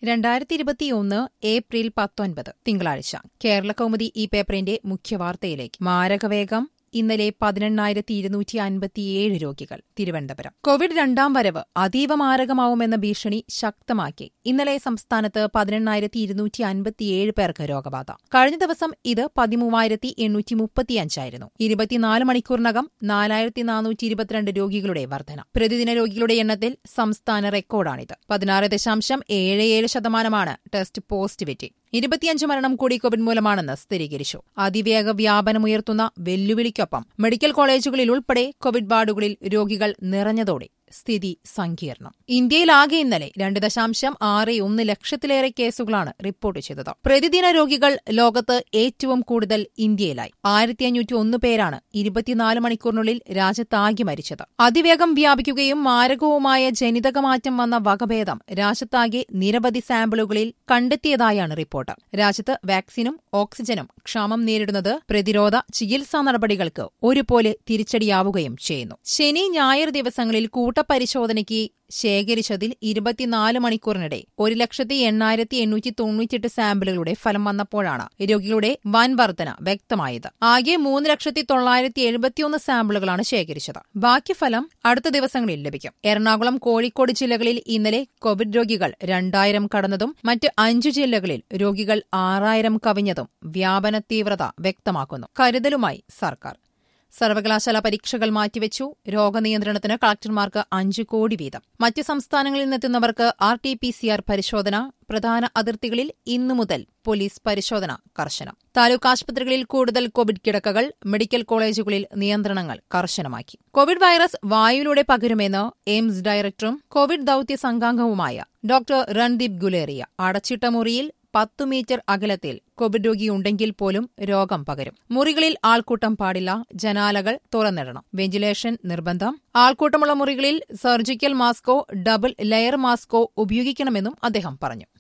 രണ്ടായിരത്തി ഇരുപത്തിയൊന്ന് ഏപ്രിൽ പത്തൊൻപത് തിങ്കളാഴ്ച കേരള കൗമുദി ഈ പേപ്പറിന്റെ മുഖ്യവാർത്തയിലേക്ക് മാരകവേഗം ഇന്നലെ പതിനെണ്ണായിരത്തി ഇരുന്നൂറ്റി അൻപത്തിയേഴ് രോഗികൾ തിരുവനന്തപുരം കോവിഡ് രണ്ടാം വരവ് അതീവ മാരകമാവുമെന്ന ഭീഷണി ശക്തമാക്കി ഇന്നലെ സംസ്ഥാനത്ത് പതിനെണ്ണായിരത്തി ഇരുന്നൂറ്റി അൻപത്തിയേഴ് പേർക്ക് രോഗബാധ കഴിഞ്ഞ ദിവസം ഇത് പതിമൂവായിരത്തി എണ്ണൂറ്റി മുപ്പത്തിയഞ്ചായിരുന്നു ഇരുപത്തിനാല് മണിക്കൂറിനകം നാലായിരത്തി നാനൂറ്റി ഇരുപത്തിരണ്ട് രോഗികളുടെ വർധന പ്രതിദിന രോഗികളുടെ എണ്ണത്തിൽ സംസ്ഥാന റെക്കോർഡാണിത് പതിനാറ് ദശാംശം ഏഴ് ഏഴ് ശതമാനമാണ് ടെസ്റ്റ് പോസിറ്റിവിറ്റി ഇരുപത്തിയഞ്ച് മരണം കൂടി കോവിഡ് മൂലമാണെന്ന് സ്ഥിരീകരിച്ചു അതിവേഗ വ്യാപനമുയർത്തുന്ന വെല്ലുവിളിക്കൊപ്പം മെഡിക്കൽ കോളേജുകളിൽ ഉൾപ്പെടെ കോവിഡ് വാർഡുകളിൽ രോഗികൾ നിറഞ്ഞതോടെ സ്ഥിതി സങ്കീർണം ഇന്ത്യയിലാകെ ഇന്നലെ രണ്ട് ദശാംശം ആറ് ഒന്ന് ലക്ഷത്തിലേറെ കേസുകളാണ് റിപ്പോർട്ട് ചെയ്തത് പ്രതിദിന രോഗികൾ ലോകത്ത് ഏറ്റവും കൂടുതൽ ഇന്ത്യയിലായി ആയിരത്തി അഞ്ഞൂറ്റി ഒന്ന് പേരാണ് ഇരുപത്തിനാല് മണിക്കൂറിനുള്ളിൽ രാജ്യത്താകെ മരിച്ചത് അതിവേഗം വ്യാപിക്കുകയും മാരകവുമായ ജനിതകമാറ്റം വന്ന വകഭേദം രാജ്യത്താകെ നിരവധി സാമ്പിളുകളിൽ കണ്ടെത്തിയതായാണ് റിപ്പോർട്ട് രാജ്യത്ത് വാക്സിനും ഓക്സിജനും ക്ഷാമം നേരിടുന്നത് പ്രതിരോധ ചികിത്സാ നടപടികൾക്ക് ഒരുപോലെ തിരിച്ചടിയാവുകയും ചെയ്യുന്നു ശനി ഞായർ ദിവസങ്ങളിൽ കൂട്ടപരിശോധനയ്ക്ക് ശേഖരിച്ചതിൽ ഇരുപത്തിനാല് മണിക്കൂറിനിടെ ഒരു ലക്ഷത്തി എണ്ണായിരത്തി എണ്ണൂറ്റി തൊണ്ണൂറ്റിയെട്ട് സാമ്പിളുകളുടെ ഫലം വന്നപ്പോഴാണ് രോഗികളുടെ വൻ വർധന വ്യക്തമായത് ആകെ മൂന്ന് ലക്ഷത്തി തൊള്ളായിരത്തി എഴുപത്തിയൊന്ന് സാമ്പിളുകളാണ് ശേഖരിച്ചത് ബാക്കി ഫലം അടുത്ത ദിവസങ്ങളിൽ ലഭിക്കും എറണാകുളം കോഴിക്കോട് ജില്ലകളിൽ ഇന്നലെ കോവിഡ് രോഗികൾ രണ്ടായിരം കടന്നതും മറ്റ് അഞ്ചു ജില്ലകളിൽ രോഗികൾ ആറായിരം കവിഞ്ഞതും വ്യാപന തീവ്രത വ്യക്തമാക്കുന്നു കരുതലുമായി സർക്കാർ സർവകലാശാല പരീക്ഷകൾ മാറ്റിവെച്ചു രോഗനിയന്ത്രണത്തിന് കളക്ടർമാർക്ക് അഞ്ച് കോടി വീതം മറ്റ് സംസ്ഥാനങ്ങളിൽ നിന്നെത്തുന്നവർക്ക് R T P C R പരിശോധന പ്രധാന അതിർത്തികളിൽ ഇന്നു മുതൽ പോലീസ് പരിശോധന കർശനം താലൂക്ക് ആശുപത്രികളിൽ കൂടുതൽ കോവിഡ് കിടക്കകൾ മെഡിക്കൽ കോളേജുകളിൽ നിയന്ത്രണങ്ങൾ കർശനമാക്കി കോവിഡ് വൈറസ് വായുവിലൂടെ പകരുമെന്ന് എയിംസ് ഡയറക്ടറും കോവിഡ് ദൌത്യ സംഘാംഗവുമായ ഡോക്ടർ രൺദീപ് ഗുലേറിയ അടച്ചിട്ട മുറിയിൽ പത്തു മീറ്റർ അകലത്തിൽ കോവിഡ് രോഗിയുണ്ടെങ്കിൽ പോലും രോഗം പകരും മുറികളിൽ ആൾക്കൂട്ടം പാടില്ല ജനാലകൾ തുറന്നിടണം വെന്റിലേഷൻ നിർബന്ധം ആൾക്കൂട്ടമുള്ള മുറികളിൽ സർജിക്കൽ മാസ്കോ ഡബിൾ ലെയർ മാസ്കോ ഉപയോഗിക്കണമെന്നും അദ്ദേഹം പറഞ്ഞു